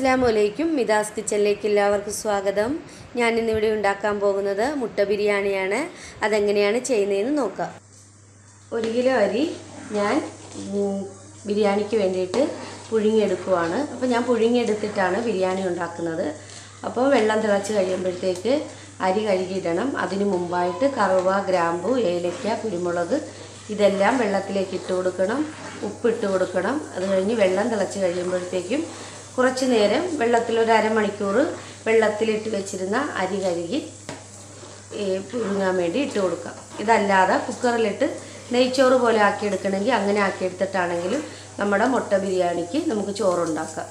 അസ്സാം വലൈക്കും മിതാസ് കിച്ചണിലേക്ക് എല്ലാവർക്കും സ്വാഗതം ഞാൻ ഇന്നിവിടെ ഉണ്ടാക്കാൻ പോകുന്നത് മുട്ട ബിരിയാണിയാണ് അതെങ്ങനെയാണ് ചെയ്യുന്നതെന്ന് നോക്കാം ഒരു കിലോ അരി ഞാൻ ഉം, ബിരിയാണിക്ക് വേണ്ടിയിട്ട് പുഴുങ്ങിയെടുക്കുവാണ് അപ്പോൾ ഞാൻ പുഴുങ്ങിയെടുത്തിട്ടാണ് ബിരിയാണി ഉണ്ടാക്കുന്നത് അപ്പോൾ വെള്ളം തിളച്ച് കഴിയുമ്പോഴത്തേക്ക് അരി കഴുകിയിടണം അതിന് മുമ്പായിട്ട് കറുവ ഗ്രാമ്പു ഏലക്ക കുരുമുളക് ഇതെല്ലാം വെള്ളത്തിലേക്ക് ഇട്ട് കൊടുക്കണം ഉപ്പിട്ട് കൊടുക്കണം അത് കഴിഞ്ഞ് വെള്ളം തിളച്ച് കഴിയുമ്പോഴത്തേക്കും കുറച്ച് നേരം വെള്ളത്തിൽ ഒരു അരമണിക്കൂർ വെള്ളത്തിലിട്ട് വെച്ചിരുന്ന അരി കഴുകി ഈ പുഴുങ്ങാൻ വേണ്ടി ഇട്ട് കൊടുക്കാം ഇതല്ലാതെ കുക്കറിലിട്ട് നെയ്ച്ചോറ് പോലെ ആക്കിയെടുക്കണമെങ്കിൽ അങ്ങനെ ആക്കിയെടുത്തിട്ടാണെങ്കിലും നമ്മുടെ മുട്ട ബിരിയാണിക്ക് നമുക്ക് ചോറുണ്ടാക്കാം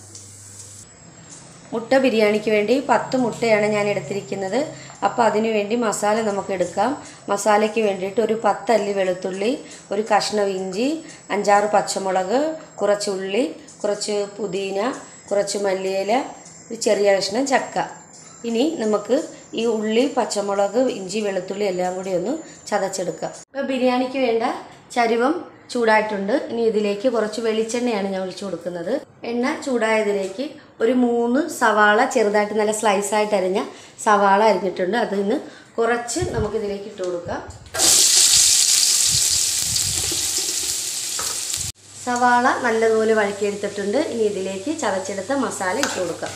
മുട്ട ബിരിയാണിക്ക് വേണ്ടി പത്ത് മുട്ടയാണ് ഞാൻ എടുത്തിരിക്കുന്നത് അപ്പോൾ അതിന് വേണ്ടി മസാല നമുക്ക് എടുക്കാം മസാലയ്ക്ക് വേണ്ടിയിട്ട് ഒരു പത്തല്ലി വെളുത്തുള്ളി ഒരു കഷ്ണം ഇഞ്ചി അഞ്ചാറ് പച്ചമുളക് കുറച്ച് ഉള്ളി കുറച്ച് പുതിന കുറച്ച് മല്ലിയില ഒരു ചെറിയ കഷ്ണം ചക്ക ഇനി നമുക്ക് ഈ ഉള്ളി പച്ചമുളക് ഇഞ്ചി വെളുത്തുള്ളി എല്ലാം കൂടി ഒന്ന് ചതച്ചെടുക്കാം ഇപ്പോൾ ബിരിയാണിക്ക് വേണ്ട ചരുവം ചൂടായിട്ടുണ്ട് ഇനി ഇതിലേക്ക് കുറച്ച് വെളിച്ചെണ്ണയാണ് ഞാൻ ഒഴിച്ചു കൊടുക്കുന്നത് എണ്ണ ചൂടായതിലേക്ക് ഒരു മൂന്ന് സവാള ചെറുതായിട്ട് നല്ല സ്ലൈസായിട്ട് അരിഞ്ഞ സവാള അരിഞ്ഞിട്ടുണ്ട് അതിൽ നിന്ന് കുറച്ച് നമുക്കിതിലേക്ക് ഇട്ട് കൊടുക്കാം സവാള നല്ലതുപോലെ വഴക്കിയെടുത്തിട്ടുണ്ട് ഇനി ഇതിലേക്ക് ചതച്ചെടുത്ത മസാല ഇട്ട് കൊടുക്കാം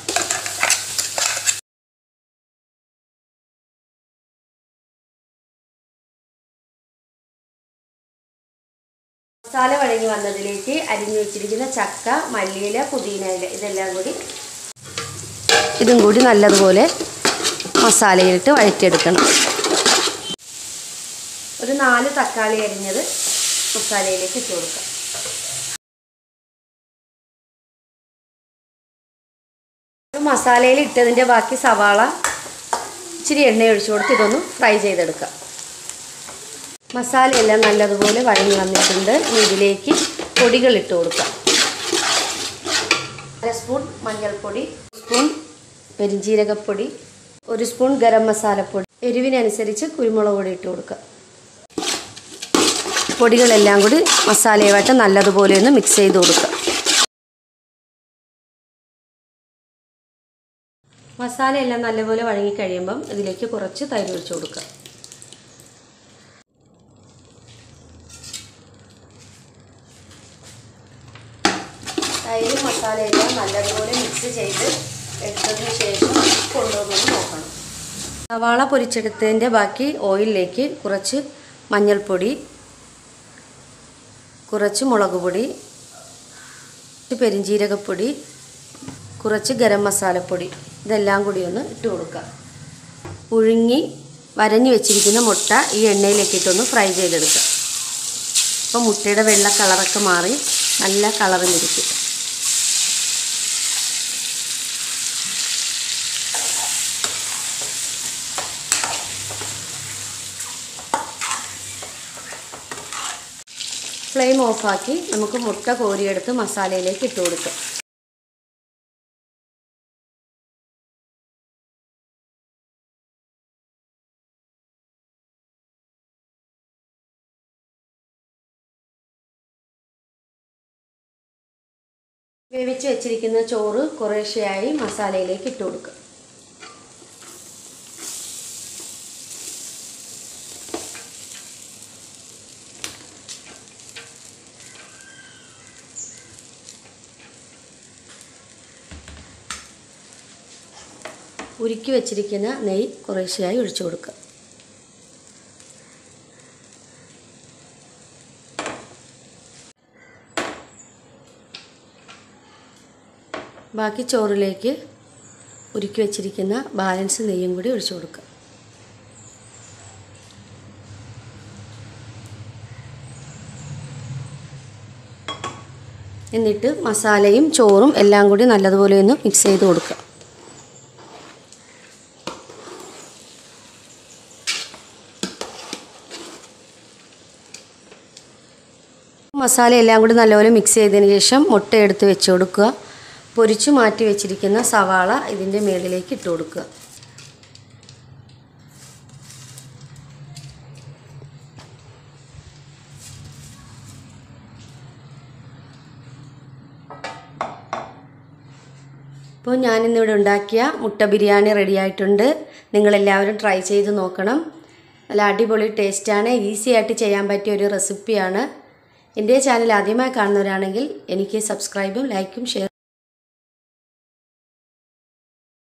മസാല വഴങ്ങി വന്നതിലേക്ക് അരിഞ്ഞു വെച്ചിരിക്കുന്ന ചക്ക മല്ലിയില പുതിന ഇല ഇതെല്ലാം കൂടി ഇതും കൂടി നല്ലതുപോലെ മസാലയിലിട്ട് വഴറ്റിയെടുക്കണം ഒരു നാല് തക്കാളി അരിഞ്ഞത് മസാലയിലേക്ക് ഇട്ട് കൊടുക്കാം മസാലയിൽ ഇട്ടതിൻ്റെ ബാക്കി സവാള ഇച്ചിരി എണ്ണ ഒഴിച്ചു കൊടുത്ത് ഇതൊന്ന് ഫ്രൈ ചെയ്തെടുക്കാം മസാലയെല്ലാം നല്ലതുപോലെ വഴങ്ങി വന്നിട്ടുണ്ട് ഇനി ഇതിലേക്ക് പൊടികൾ ഇട്ട് കൊടുക്കാം അര സ്പൂൺ മഞ്ഞൾപ്പൊടി സ്പൂൺ പെരിഞ്ജീരകപ്പൊടി ഒരു സ്പൂൺ ഗരം മസാലപ്പൊടി എരിവിനനുസരിച്ച് കുരുമുളക് പൊടി ഇട്ട് കൊടുക്കുക പൊടികളെല്ലാം കൂടി മസാലയുമായിട്ട് നല്ലതുപോലെ ഒന്ന് മിക്സ് ചെയ്ത് കൊടുക്കുക മസാല എല്ലാം നല്ലപോലെ വഴങ്ങി കഴിയുമ്പം ഇതിലേക്ക് കുറച്ച് തൈര് ഒഴിച്ച് കൊടുക്കുക തൈര് മസാലയെല്ലാം നല്ലതുപോലെ മിക്സ് ചെയ്ത് എടുത്തതിന് ശേഷം കൊണ്ടുവന്ന് നോക്കണം സവാള പൊരിച്ചെടുത്തതിൻ്റെ ബാക്കി ഓയിലിലേക്ക് കുറച്ച് മഞ്ഞൾപ്പൊടി കുറച്ച് മുളക് പൊടി കുറച്ച് പെരിഞ്ജീരകപ്പൊടി കുറച്ച് ഗരം മസാലപ്പൊടി ഇതെല്ലാം കൂടി ഒന്ന് ഇട്ട് കൊടുക്കുക പുഴുങ്ങി വരഞ്ഞു വെച്ചിരിക്കുന്ന മുട്ട ഈ എണ്ണയിലേക്ക് ഇട്ടൊന്ന് ഫ്രൈ ചെയ്തെടുക്കുക അപ്പോൾ മുട്ടയുടെ വെള്ള കളറൊക്കെ മാറി നല്ല കളറിലിരിക്കും ഫ്ലെയിം ഓഫാക്കി നമുക്ക് മുട്ട കോരിയെടുത്ത് മസാലയിലേക്ക് ഇട്ട് കൊടുക്കാം വേവിച്ച് വെച്ചിരിക്കുന്ന ചോറ് കുറേശ്ശെയായി മസാലയിലേക്ക് ഇട്ട് കൊടുക്കുക ഉരുക്കി വെച്ചിരിക്കുന്ന നെയ്യ് കുറേശ്ശെയായി ഒഴിച്ചു കൊടുക്കുക ബാക്കി ചോറിലേക്ക് ഉരുക്കി വെച്ചിരിക്കുന്ന ബാലൻസ് നെയ്യും കൂടി ഒഴിച്ചു കൊടുക്കുക എന്നിട്ട് മസാലയും ചോറും എല്ലാം കൂടി നല്ലതുപോലെ ഒന്ന് മിക്സ് ചെയ്ത് കൊടുക്കുക മസാല എല്ലാം കൂടി നല്ലപോലെ മിക്സ് ചെയ്തതിന് ശേഷം മുട്ട എടുത്ത് വെച്ച് കൊടുക്കുക പൊരിച്ചു മാറ്റി വെച്ചിരിക്കുന്ന സവാള ഇതിൻ്റെ മുകളിലേക്ക് ഇട്ട് കൊടുക്കുക അപ്പോൾ ഞാനിന്നിവിടെ ഉണ്ടാക്കിയ മുട്ട ബിരിയാണി റെഡി ആയിട്ടുണ്ട് നിങ്ങളെല്ലാവരും ട്രൈ ചെയ്ത് നോക്കണം നല്ല അടിപൊളി ടേസ്റ്റാണ് ഈസി ആയിട്ട് ചെയ്യാൻ പറ്റിയ ഒരു റെസിപ്പിയാണ് എൻ്റെ ചാനൽ ആദ്യമായി കാണുന്നവരാണെങ്കിൽ എനിക്ക് സബ്സ്ക്രൈബും ലൈക്കും ഷെയർ